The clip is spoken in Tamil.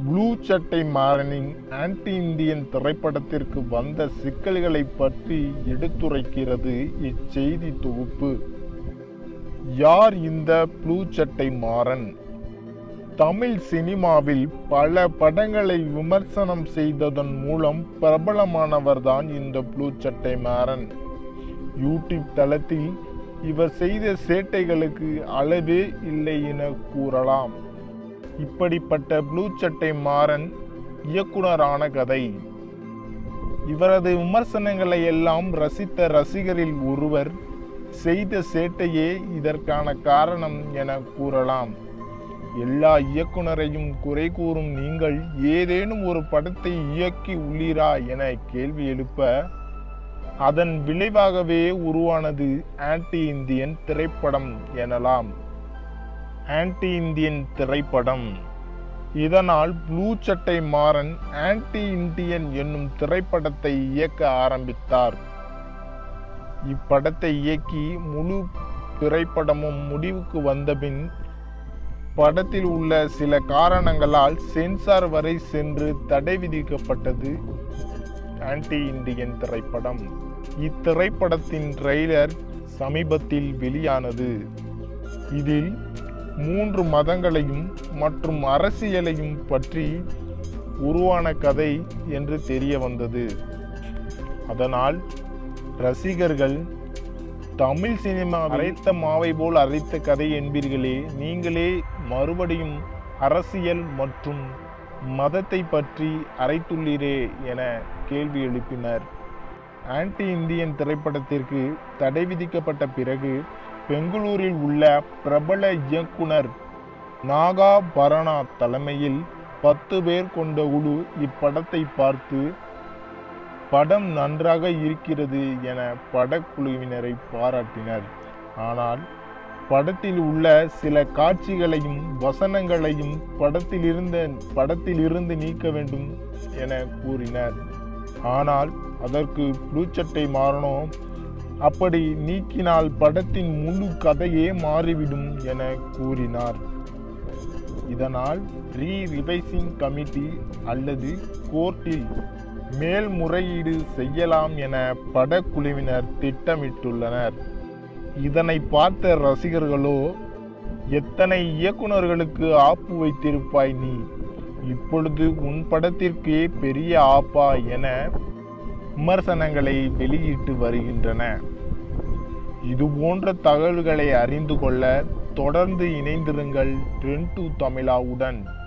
ப்ளூ சட்டை மாறனின் ஆன்டி இந்தியன் திரைப்படத்திற்கு வந்த சிக்கல்களை பற்றி எடுத்துரைக்கிறது இச்செய்தி தொகுப்பு யார் இந்த ப்ளூ சட்டை மாறன் தமிழ் சினிமாவில் பல படங்களை விமர்சனம் செய்ததன் மூலம் பிரபலமானவர்தான் இந்த ப்ளூ சட்டை மாறன் யூடியூப் தளத்தில் இவர் செய்த சேட்டைகளுக்கு அளவே இல்லை என கூறலாம் இப்படிப்பட்ட ப்ளூ சட்டை மாறன் இயக்குனரான கதை இவரது விமர்சனங்களை எல்லாம் ரசித்த ரசிகரில் ஒருவர் செய்த சேட்டையே இதற்கான காரணம் என கூறலாம் எல்லா இயக்குனரையும் குறை கூறும் நீங்கள் ஏதேனும் ஒரு படத்தை இயக்கி உள்ளீரா என கேள்வி எழுப்ப அதன் விளைவாகவே உருவானது ஆன்டி இந்தியன் திரைப்படம் எனலாம் ஆன்டி இந்தியன் திரைப்படம் இதனால் ப்ளூ சட்டை மாறன் ஆன்டி இந்தியன் என்னும் திரைப்படத்தை இயக்க ஆரம்பித்தார் இப்படத்தை இயக்கி முழு திரைப்படமும் முடிவுக்கு வந்தபின் படத்தில் உள்ள சில காரணங்களால் சென்சார் வரை சென்று தடை விதிக்கப்பட்டது ஆன்டி இந்தியன் திரைப்படம் இத்திரைப்படத்தின் ட்ரெய்லர் சமீபத்தில் வெளியானது இதில் மூன்று மதங்களையும் மற்றும் அரசியலையும் பற்றி உருவான கதை என்று தெரிய வந்தது அதனால் ரசிகர்கள் தமிழ் சினிமா அரைத்த மாவை போல் அரைத்த கதை என்பீர்களே நீங்களே மறுபடியும் அரசியல் மற்றும் மதத்தை பற்றி அரைத்துள்ளீரே என கேள்வி எழுப்பினர் ஆன்டி இந்தியன் திரைப்படத்திற்கு தடை விதிக்கப்பட்ட பிறகு பெங்களூரில் உள்ள பிரபல இயக்குனர் நாகா பரணா தலைமையில் பத்து பேர் கொண்ட குழு இப்படத்தை பார்த்து படம் நன்றாக இருக்கிறது என படக்குழுவினரை பாராட்டினர் ஆனால் படத்தில் உள்ள சில காட்சிகளையும் வசனங்களையும் படத்தில் இருந்த படத்தில் இருந்து நீக்க வேண்டும் என கூறினர் ஆனால் அதற்கு ப்ளூச்சட்டை மாறனோ அப்படி நீக்கினால் படத்தின் முழு கதையே மாறிவிடும் என கூறினார் இதனால் ரீ ரிவைசிங் கமிட்டி அல்லது கோர்ட்டில் மேல்முறையீடு செய்யலாம் என படக்குழுவினர் திட்டமிட்டுள்ளனர் இதனை பார்த்த ரசிகர்களோ எத்தனை இயக்குனர்களுக்கு ஆப்பு வைத்திருப்பாய் நீ இப்பொழுது உன் படத்திற்கே பெரிய ஆப்பா என விமர்சனங்களை வெளியிட்டு வருகின்றன இது போன்ற தகவல்களை அறிந்து கொள்ள தொடர்ந்து இணைந்திருங்கள் ட்ரெண்ட் டு தமிழாவுடன்